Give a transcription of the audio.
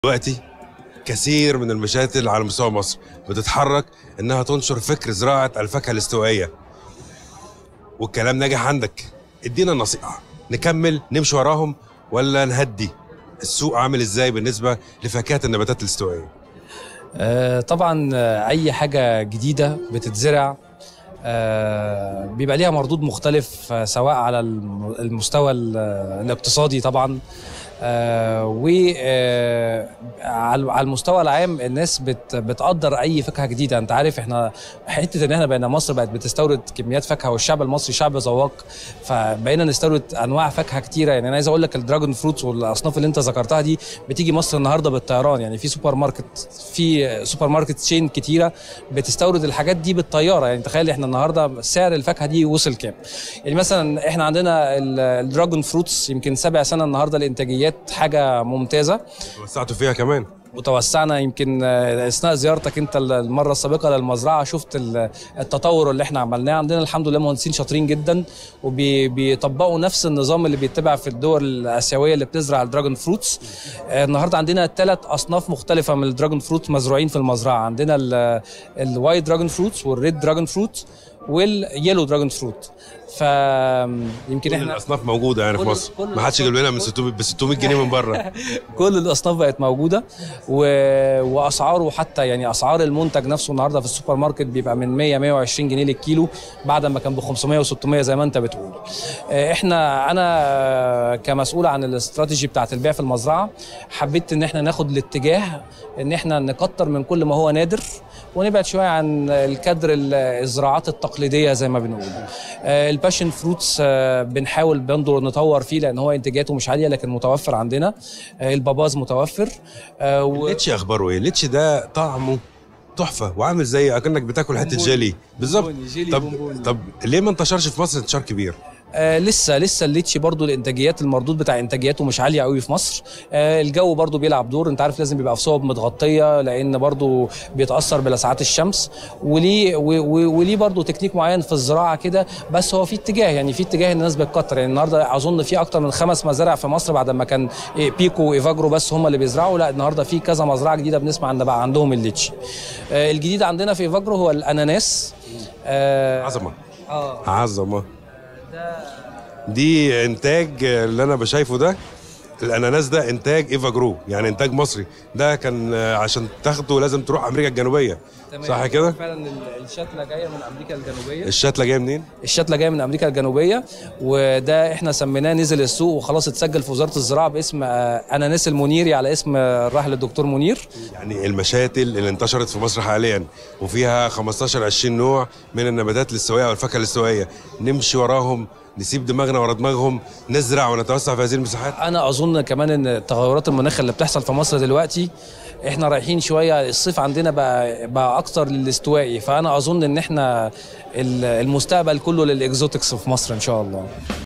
دلوقتي كثير من المشاتل على مستوى مصر بتتحرك انها تنشر فكر زراعه الفاكهه الاستوائيه والكلام ناجح عندك ادينا النصيحه نكمل نمشي وراهم ولا نهدي السوق عامل ازاي بالنسبه لفاكهه النباتات الاستوائيه آه، طبعا آه، اي حاجه جديده بتتزرع آه، بيبقى ليها مردود مختلف آه، سواء على الم- المستوى ال- الاقتصادي طبعا وعلى على المستوى العام الناس بت بتقدر اي فاكهه جديده انت عارف احنا حته ان احنا بقينا مصر بقت بتستورد كميات فاكهه والشعب المصري شعب ذواق فبقينا نستورد انواع فاكهه كتيره يعني انا عايز اقول لك الدراجون فروتس والاصناف اللي انت ذكرتها دي بتيجي مصر النهارده بالطيران يعني في سوبر ماركت في سوبر ماركت تشين كتيره بتستورد الحاجات دي بالطياره يعني تخيل احنا النهارده سعر الفاكهه دي وصل كام يعني مثلا احنا عندنا ال- الدراجون فروتس يمكن سابع سنه النهارده الانتاجيات حاجه ممتازه وسعتوا فيها كمان وتوسعنا يمكن آه، اثناء زيارتك انت المره السابقه للمزرعه شفت ال- التطور اللي احنا عملناه عندنا الحمد لله مهندسين شاطرين جدا وبيطبقوا نفس النظام اللي بيتبع في الدول الاسيويه اللي بتزرع الدراجون فروتس آه، النهارده عندنا ثلاث اصناف مختلفه من الدراجون فروت مزروعين في المزرعه عندنا ال- الوايت دراجون فروتس والريد دراجون فروت واليلو دراجون فروت فيمكن كل احنا الاصناف موجوده يعني في كل- مصر كل ما حدش يجيب لنا من الأصناف- 600 ب 600 جنيه من بره كل الاصناف بقت موجوده و... واسعاره حتى يعني اسعار المنتج نفسه النهارده في السوبر ماركت بيبقى من 100 120 جنيه للكيلو بعد ما كان ب 500 و600 زي ما انت بتقول آه، احنا انا آه، كمسؤول عن الاستراتيجي بتاعه البيع في المزرعه حبيت ان احنا ناخد الاتجاه ان احنا نكتر من كل ما هو نادر ونبعد شويه عن الكادر ال- الزراعات التقليديه زي ما بنقول آه، الباشن فروتس آه، بنحاول برضه نطور فيه لان هو انتاجاته مش عاليه لكن متوفر عندنا آه، الباباز متوفر آه، و- الليتش اخباره ايه الليتش ده طعمه تحفه وعامل زي اكنك بتاكل حته بونبوني. جيلي بالظبط بونبوني، جيلي طب بونبوني. طب ليه ما انتشرش في مصر انتشار كبير آه لسه لسه الليتشي برضو الانتاجيات المردود بتاع انتاجياته مش عاليه قوي في مصر آه الجو برضو بيلعب دور انت عارف لازم بيبقى في صوب متغطيه لان برضو بيتاثر بلسعات الشمس وليه و- و- وليه برضو تكنيك معين في الزراعه كده بس هو في اتجاه يعني في اتجاه ان الناس بتكتر يعني النهارده اظن في اكتر من خمس مزارع في مصر بعد ما كان إيه بيكو وايفاجرو بس هم اللي بيزرعوا لا النهارده في كذا مزرعه جديده بنسمع ان بقى عندهم الليتشي آه الجديد عندنا في ايفاجرو هو الاناناس آه عظمه اه عظمه دي انتاج اللي انا بشايفه ده الاناناس ده انتاج ايفا جرو يعني انتاج مصري ده كان آه، عشان تاخده لازم تروح امريكا الجنوبيه صح كده فعلا ال- الشتله جايه من امريكا الجنوبيه الشتله جايه منين الشتله جايه من امريكا الجنوبيه وده احنا سميناه نزل السوق وخلاص اتسجل في وزاره الزراعه باسم آه، اناناس المنيري على اسم آه، الراحل الدكتور منير يعني المشاتل اللي انتشرت في مصر حاليا وفيها 15 20 نوع من النباتات الاستوائيه والفاكهه الاستوائيه نمشي وراهم نسيب دماغنا ورا دماغهم نزرع ونتوسع في هذه المساحات انا اظن كمان ان تغيرات المناخ اللي بتحصل في مصر دلوقتي احنا رايحين شويه الصيف عندنا بقى بقى اكتر للاستوائي فانا اظن ان احنا ال- المستقبل كله للاكزوتكس في مصر ان شاء الله